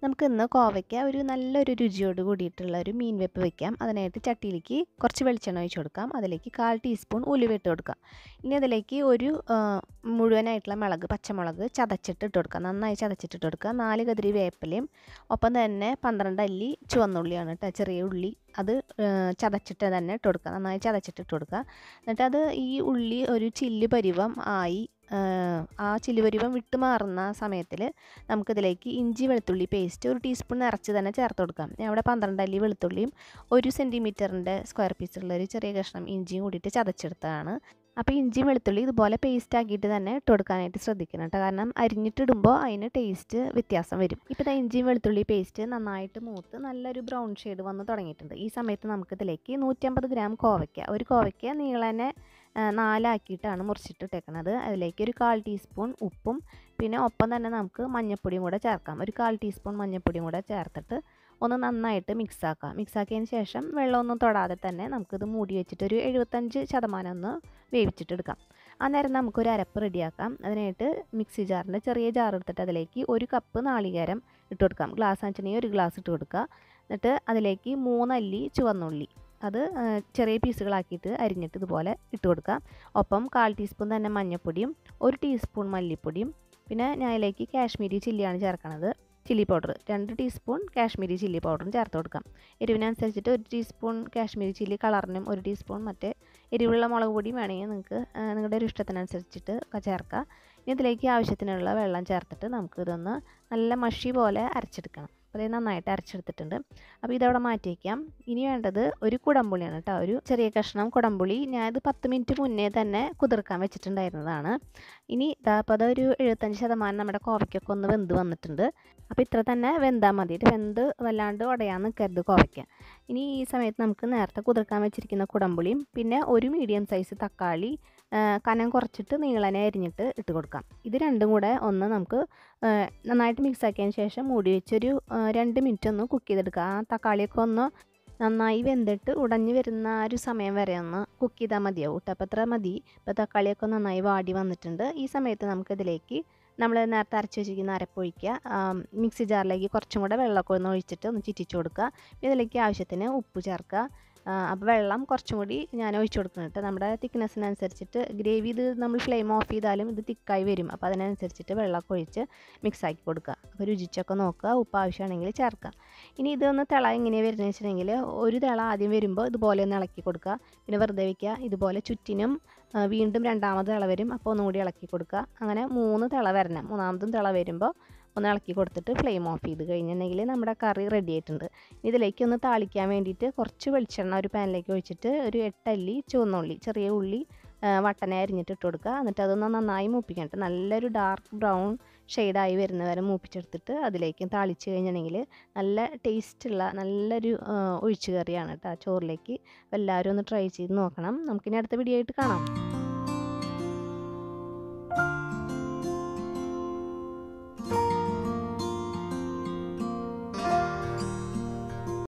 നമുക്ക് ഇന്ന് കോവയ്ക്ക ഒരു നല്ലൊരു രുചിയോട് കൂടിയിട്ടുള്ള ഒരു മീൻ വെപ്പ് വെക്കാം അതിനായിട്ട് ചട്ടിയിലേക്ക് കുറച്ച് വെളിച്ചെണ്ണ ഒഴിച്ച് കൊടുക്കാം അതിലേക്ക് കാൽ ടീസ്പൂൺ ഉലുവ ഇട്ട് കൊടുക്കാം ഇനി അതിലേക്ക് ഒരു ആ, മുഴുവനായിട്ടുള്ള മുളക് പച്ചമുളക് ചതച്ചിട്ട് ഇട്ട് കൊടുക്കുക നന്നായി ചതച്ചിട്ട് ഇട്ട് കൊടുക്കുക നാല് കതിരി വേപ്പിലയും ഒപ്പം തന്നെ പന്ത്രണ്ട് അല്ലി ചുവന്നുള്ളിയാണ് കേട്ടോ ചെറിയ ഉള്ളി അത് ആ, ചതച്ചിട്ട് തന്നെ ഇട്ട് കൊടുക്കുക നന്നായി ചതച്ചിട്ട് ഇട്ട് കൊടുക്കുക എന്നിട്ട് അത് ഈ ഉള്ളി ഒരു ചില്ല് പരിവം ആയി ആ, ആ ചില്ല് പരിവം വിട്ട് മാറുന്ന സമയത്തിൽ നമുക്കിതിലേക്ക് ഇഞ്ചി വെളുത്തുള്ളി പേസ്റ്റ് ഒരു ടീസ്പൂൺ നിറച്ച് തന്നെ ചേർത്ത് കൊടുക്കാം ഞാൻ ഇവിടെ പന്ത്രണ്ട് അല്ലി വെളുത്തുള്ളിയും ഒരു സെൻറ്റിമീറ്ററിൻ്റെ സ്ക്വയർ പീസുള്ള ഒരു ചെറിയ കഷ്ണം ഇഞ്ചിയും കൂടിയിട്ട് ചതച്ചെടുത്തതാണ് അപ്പോൾ ഇഞ്ചി വെളുത്തുള്ളി ഇതുപോലെ പേസ്റ്റ് ആക്കിയിട്ട് തന്നെ ഇട്ട് കൊടുക്കാനായിട്ട് ശ്രദ്ധിക്കണം കേട്ടോ കാരണം അരിഞ്ഞിട്ടിടുമ്പോൾ അതിന് ടേസ്റ്റ് വ്യത്യാസം വരും ഇപ്പോൾ ദാ ഇഞ്ചിയും വെളുത്തുള്ളി പേസ്റ്റ് നന്നായിട്ട് മൂത്ത് നല്ലൊരു ബ്രൗൺ ഷെയ്ഡ് വന്ന് തുടങ്ങിയിട്ടുണ്ട് ഈ സമയത്ത് നമുക്കിതിലേക്ക് നൂറ്റമ്പത് ഗ്രാം കോവയ്ക്ക ഒരു കോവയ്ക്ക നീളനെ ആ, നാലാക്കിയിട്ടാണ് മുറിച്ചിട്ടിട്ടേക്കണത് അതിലേക്ക് ഒരു കാൽ ടീസ്പൂൺ ഉപ്പും പിന്നെ ഒപ്പം തന്നെ നമുക്ക് മഞ്ഞൾപ്പൊടിയും കൂടെ ചേർക്കാം ഒരു കാൽ ടീസ്പൂൺ മഞ്ഞൾപ്പൊടിയും കൂടെ ചേർത്തിട്ട് ഒന്ന് നന്നായിട്ട് മിക്സ് ആക്കാം മിക്സ് ആക്കിയതിന് ശേഷം വെള്ളമൊന്നും തൊടാതെ തന്നെ നമുക്കിത് മൂടി വെച്ചിട്ട് ഒരു എഴുപത്തഞ്ച് ശതമാനം ഒന്ന് വേവിച്ചിട്ടെടുക്കാം അന്നേരം നമുക്കൊരു അരപ്പ് റെഡിയാക്കാം അതിനായിട്ട് മിക്സി ജാറിൻ്റെ ചെറിയ ജാർ എടുത്തിട്ട് അതിലേക്ക് ഒരു കപ്പ് നാളികേരം ഇട്ട് കൊടുക്കാം ഗ്ലാസ് ആണെന്നുണ്ടെങ്കിൽ ഒരു ഗ്ലാസ് ഇട്ട് കൊടുക്കുക എന്നിട്ട് അതിലേക്ക് മൂന്നല്ലി ചുവന്നുള്ളി അത് ആ, ചെറിയ പീസുകളാക്കിയിട്ട് അരിഞ്ഞിട്ട് ഇതുപോലെ ഇട്ട് കൊടുക്കാം ഒപ്പം കാൽ ടീസ്പൂൺ തന്നെ മഞ്ഞൾപ്പൊടിയും ഒരു ടീസ്പൂൺ മല്ലിപ്പൊടിയും പിന്നെ ഞാൻ അതിലേക്ക് കാശ്മീരി ചില്ലിയാണ് ചേർക്കണത് ചില്ലി പൗഡർ രണ്ട് ടീസ്പൂൺ കാശ്മീരി ചില്ലി പൗഡറും ചേർത്ത് കൊടുക്കാം എരിവിനനുസരിച്ചിട്ട് ഒരു ടീസ്പൂൺ കാശ്മീരി ചില്ലി കളറിനും ഒരു ടീസ്പൂൺ മറ്റേ എരിവുള്ള മുളക് പൊടിയും വേണമെങ്കിൽ നിങ്ങൾക്ക് ആ, നിങ്ങളുടെ ഒരു ഇഷ്ടത്തിനനുസരിച്ചിട്ട് ഒക്കെ ചേർക്കാം ഇനി ഇതിലേക്ക് ആവശ്യത്തിനുള്ള വെള്ളം ചേർത്തിട്ട് നമുക്ക് ഇതൊന്ന് നല്ല മഷി പോലെ അരച്ചെടുക്കണം അപ്പോൾ ഇത് നന്നായിട്ട് അരച്ചെടുത്തിട്ടുണ്ട് അപ്പോൾ ഇതവിടെ മാറ്റി വയ്ക്കാം ഇനി വേണ്ടത് ഒരു കുടംപുളിയാണ് കേട്ടോ ഒരു ചെറിയ കഷ്ണം കുടംപുളി ഞാനിത് പത്ത് മിനിറ്റ് മുന്നേ തന്നെ കുതിർക്കാൻ വെച്ചിട്ടുണ്ടായിരുന്നതാണ് ഇനി ഇതാ അപ്പോൾ അതൊരു എഴുപത്തഞ്ച് ശതമാനം നമ്മുടെ കോവയ്ക്കൊക്കെ ഒന്ന് വെന്ത് വന്നിട്ടുണ്ട് അപ്പോൾ ഇത്ര തന്നെ വെന്താൽ മതി ഇത് വെന്ത് വല്ലാണ്ട് ഉടയാൻ നിൽക്കരുത് കോവയ്ക്ക ഇനി ഈ സമയത്ത് നമുക്ക് നേരത്തെ കുതിർക്കാൻ വെച്ചിരിക്കുന്ന കുടംപുളിയും പിന്നെ ഒരു മീഡിയം സൈസ് തക്കാളി ആ, കനം കുറച്ചിട്ട് നീളനെ അരിഞ്ഞിട്ട് ഇട്ട് കൊടുക്കാം ഇത് രണ്ടും കൂടെ ഒന്ന് നമുക്ക് ആ, നന്നായിട്ട് മിക്സ് ആക്കിയതിന് ശേഷം മൂടി വെച്ചൊരു ആ, രണ്ട് മിനിറ്റ് ഒന്ന് കുക്ക് ചെയ്തെടുക്കുക ആ തക്കാളിയൊക്കെ ഒന്ന് നന്നായി വെന്തിട്ട് ഉടഞ്ഞു വരുന്ന ആ ഒരു സമയം വരെ ഒന്ന് കുക്ക് ചെയ്താൽ മതിയാവും കേട്ടോ അപ്പോൾ അത്ര മതി ഇപ്പോൾ തക്കാളിയൊക്കെ നന്നായി വാടി വന്നിട്ടുണ്ട് ഈ സമയത്ത് നമുക്കിതിലേക്ക് നമ്മൾ നേരത്തെ അരച്ച് വെച്ചിരിക്കുന്ന അരപ്പൊഴിക്കുക മിക്സി ജാറിലേക്ക് കുറച്ചും കൂടെ വെള്ളമൊക്കെ ഒന്ന് ഒഴിച്ചിട്ട് ഒന്ന് ചിറ്റിച്ച് കൊടുക്കുക പിന്നെ ഇതിലേക്ക് ആവശ്യത്തിന് ഉപ്പ് ചേർക്കുക അപ്പോൾ വെള്ളം കുറച്ചും കൂടി ഞാൻ ഒഴിച്ചു കൊടുക്കുന്നുണ്ട് നമ്മുടെ തിക്നെസ്സിനനുസരിച്ചിട്ട് ഗ്രേവി ഇത് നമ്മൾ ഫ്ലെയിം ഓഫ് ചെയ്താലും ഇത് തിക്കായി വരും അപ്പോൾ അതിനനുസരിച്ചിട്ട് വെള്ളമൊക്കെ ഒഴിച്ച് മിക്സ് ആക്കി കൊടുക്കുക അപ്പോൾ രുചിച്ചൊക്കെ നോക്കുക ഉപ്പ് ആവശ്യമാണെങ്കിൽ ചേർക്കുക ഇനി ഇതൊന്ന് തിള എങ്ങനെയാണ് വരുന്നത് വെച്ചിട്ടുണ്ടെങ്കിൽ ഒരു തിള ആദ്യം വരുമ്പോൾ ഇതുപോലെ ഒന്ന് ഇളക്കി കൊടുക്കുക പിന്നെ വെറുതെ വയ്ക്കുക ഇതുപോലെ ചുറ്റിനും ആ, വീണ്ടും രണ്ടാമത് തിള വരും അപ്പോൾ ഒന്നുകൂടി ഇളക്കി കൊടുക്കുക അങ്ങനെ മൂന്ന് തിള വരണം മൂന്നാമതും തിള വരുമ്പോൾ ഒന്ന് ഇളക്കി കൊടുത്തിട്ട് ഫ്ലെയിം ഓഫ് ചെയ്ത് കഴിഞ്ഞിട്ടുണ്ടെങ്കിൽ നമ്മുടെ കറി റെഡി ആയിട്ടുണ്ട് ഇനി ഇതിലേക്ക് ഒന്ന് താളിക്കാൻ വേണ്ടിയിട്ട് കുറച്ച് വെളിച്ചെണ്ണ ഒരു പാനിലേക്ക് ഒഴിച്ചിട്ട് ഒരു എട്ടല്ലി ചുവന്നുള്ളി ചെറിയ ഉള്ളി ആ, വട്ടനെ അരിഞ്ഞിട്ട് ഇട്ട് കൊടുക്കുക എന്നിട്ട് അതൊന്ന് നന്നായി മൂപ്പിക്കട്ടെ നല്ലൊരു ഡാർക്ക് ബ്രൗൺ ഷെയ്ഡായി വരുന്ന വരെ മൂപ്പിച്ചെടുത്തിട്ട് അതിലേക്ക് താളിച്ച് കഴിഞ്ഞിട്ടുണ്ടെങ്കിൽ നല്ല ടേസ്റ്റുള്ള നല്ലൊരു ആ, ഒഴിച്ചു കറിയാണ് കേട്ടോ ചോറിലേക്ക് അപ്പോൾ എല്ലാവരും ഒന്ന് ട്രൈ ചെയ്ത് നോക്കണം നമുക്കിനി അടുത്ത വീഡിയോ ആയിട്ട് കാണാം